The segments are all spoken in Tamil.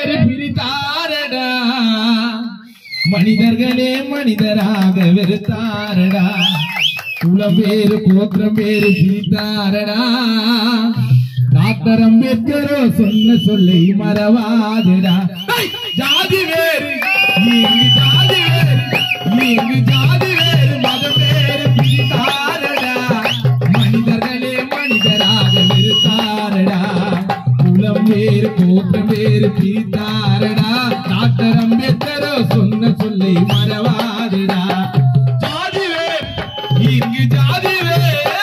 பேரு பிரித்தாரடா மனிதர்களே மனிதராக வெறுத்தாரடா குலம் பேரு கோத்திரம் பேரு பிரித்தாரடா டாக்டர் அம்பேத்கரோ சொன்ன சொல்லை மறவாதுடா ஐய்! ஜாதி வேறு இங்கு ஜாதி வேறு இங்கு ஜாதி வேறு மதம் வேறு பிரித்தாரடா மனிதர்களே மனிதராக வெறுத்தாரடா குலம் வேறு கோத்திரம் வேறு பிரித்தாரடா டாக்டர் அம்பேத்கரோ சொன்ன சொல்லை மறவாதுடா ஜாதி வேறு இங்கு ஜாதி வேறு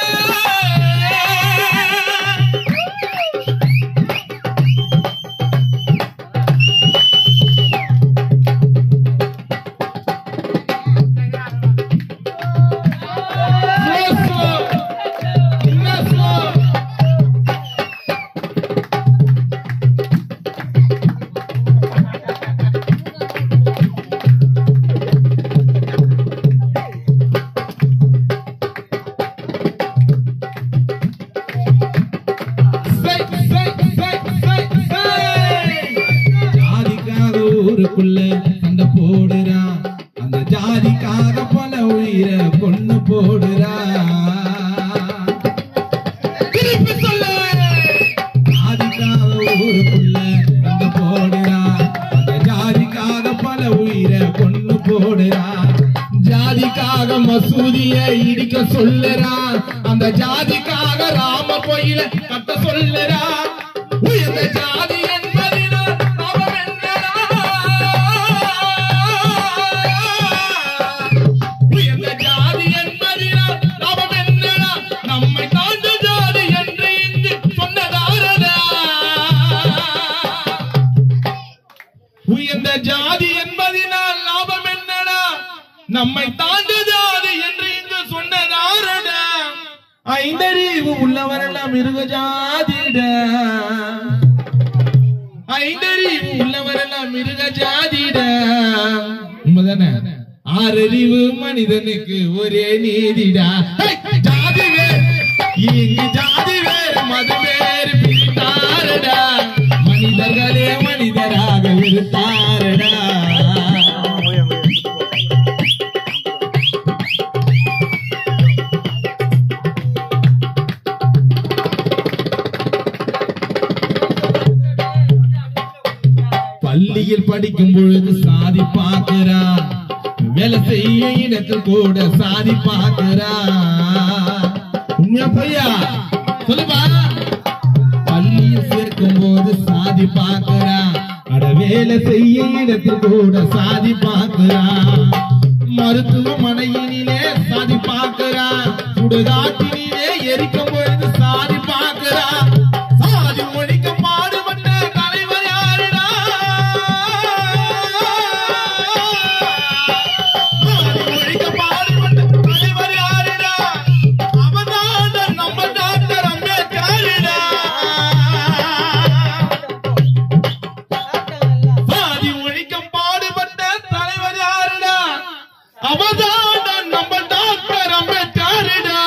ஜாதிக்காக ஊருக்குள்ள சண்டை போடுறான் அந்த ஜாதிக்காக பல உயிரை கொண்டு போடுறான் திருப்பி சொல்லு ஜாதிக்காக ஊருக்குள்ள சண்டை போடுறான் அந்த ஜாதிக்காக பல உயிரை கொண்டு போடுறான் ஜாதிக்காக மசூதியை இடிக்க சொல்லுறான் அந்த ஜாதிக்காக ராம கோயில கட்ட சொல்லுறான் உயர்ந்த ஜாதி என்பதினால் அவன் என்னடா? உயர்ந்த ஜாதி என்பதினால் அவன் என்னடா? நம்மை தாழ்ந்த ஜாதி என்று இங்கு சொன்னதாரடா உயர்ந்த ஜாதி என்பதினால் லாபம் என்னடா நம்மை தாண்டு ஜாதி என்று இங்கு சொன்னதாரடா ஐந்தறிவு உள்ளவரெல்லாம் மிருக ஜாதிடா ஐந்தறிவு உள்ளவரெல்லாம் மிருக ஜாதிடா உண்மைதானே ஆறறிவு மனிதனுக்கு ஒரே நீதிடா ஹே! ஜாதி வேறு இங்கு ஜாதி வேறு மதம் வேறு பிரித்தாரடா மனிதர்களே மனிதராக விருத்தாரடா பள்ளியில் படிக்கும் பொழுது சாதி பார்க்கிறான் வேலை செய்ய இடத்தில் கூட சாதி பார்க்கிறான் உண்மையா பொய்யா சொல்லுப்பா பள்ளியில் சேர்க்கும் போது சாதி பார்க்கிறான் அட வேலை செய்ய இடத்தில் கூட சாதி பார்க்கிறான் மருத்துவமனையினிலே சாதி பார்க்கிறான் சுடுகாட்டினிலே எரிக்கும் பொழுது சாதி பார்க்கிறான் சாதி ஒழிக்க பாடுபட்ட தலைவர் யாருடா சாதி ஒழிக்க பாடுபட்ட தலைவர் யாருடா அவன்தான் நம்ம டாக்டர் அம்பேத்கர்டா சாதி ஒழிக்க பாடுபட்ட தலைவர் யாருடா அவதான் நம்ம டாக்டர் அம்பேத்கர்டா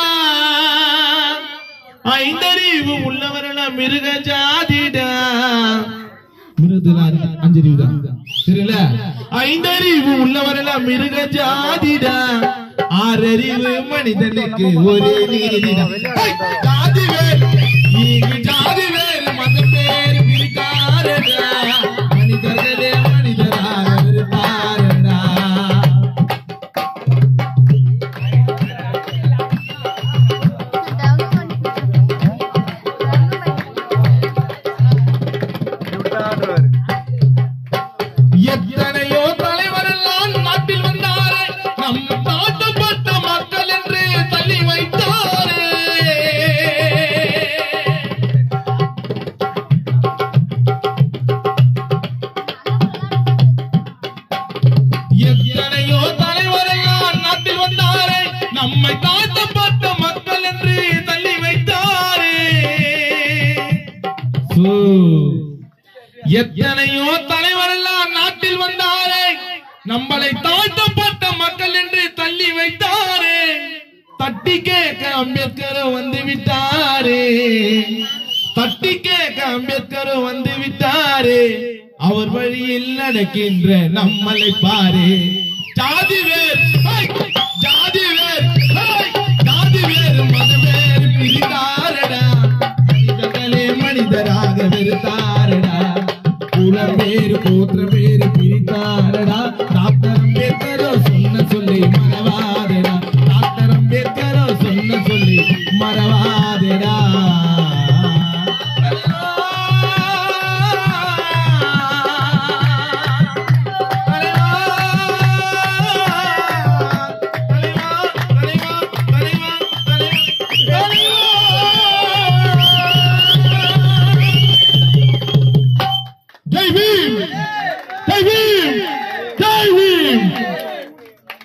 ஐந்தறிவு உள்ளவர்கள மிருக ஜாதிடா மிருகத்துல அஞ்சு- அஞ்சறிவு தான் தெரியல ஐந்தறிவு உள்ளவர்கள மிருக ஜாதிடா ஆறறிவு மனிதனுக்கு ஒரே நீதிடா ஐ, ஜாதி வேறு இங்கு ஜாதி வேறு மதம் வேறு பிரிக்காரடா மனிதர்களே மனிதராக இருப்பாரடா எத்தனையோ தலைவரெல்லாம் நாட்டில் வந்தாரே நம் நாட்டப்பட்ட மக்கள் என்று தள்ளி வைத்தாரே எத்தனையோ தலைவரெல்லாம் நாட்டில் வந்தாரே நம்மை தாழ்த்தப்பட்ட மக்கள் என்று தள்ளி வைத்தாரே சோ, எத்தனையோ தலைவரெல்லாம் நாட்டில் வந்தாரே நம்மளை தாழ்த்தப்பட்ட மக்கள் என்று தள்ளி வைத்தாரே தட்டி கேட்க அம்பேத்கர் வந்து விட்டாரே தட்டி கேட்க அம்பேத்கர் வந்து விட்டாரே அவர் வழியில் நடக்கின்ற நம்மளை பாரு ஜாதி வேர் ஹை! ஜாதி வேர் ஹை! ஜாதி வேறு மதவேறு பிரித்தாரடா மனிதர்களே மனிதராக வெறுத்தாரடா குல பேரு கோத்திர பேரு பிரித்தாரடா டாக்டர் அம்பேத்கரோ சொன்ன சொல்லி மறவாதடா டாக்டர் அம்பேத்கரோ சொன்ன சொல்லி மறவாதடா